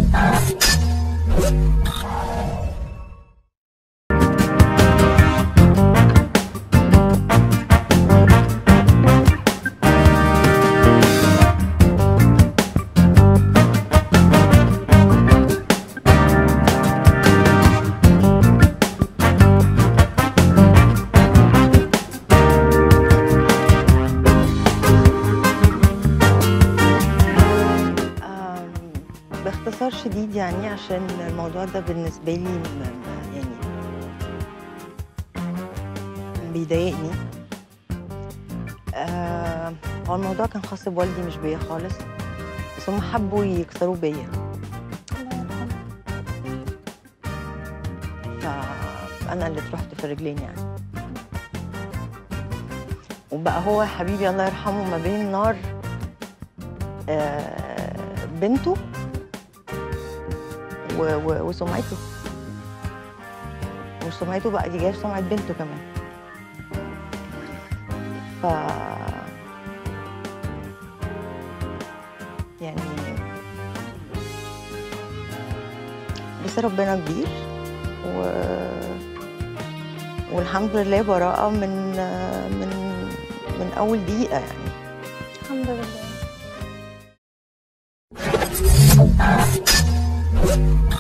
آمم، باختصار شديد يعني عشان الموضوع ده بالنسبة لي م م يعني بيضايقني. آآ، هو الموضوع كان خاص بوالدي مش بيّا خالص، بس هُم حبّوا يكسروه بيّا. الله يرحمه. فأنا اللي اترُحت في الرجلين يعني. وبقى هو يا حبيبي الله يرحمه ما بين نار آآ، بنته و و وسُمعته. وسُمعته بقى دي جاية في سُمعة بنته كمان. ف يعني بس ربنا كبير و والحمد لله براءة من من من أول دقيقة يعني. الحمد لله.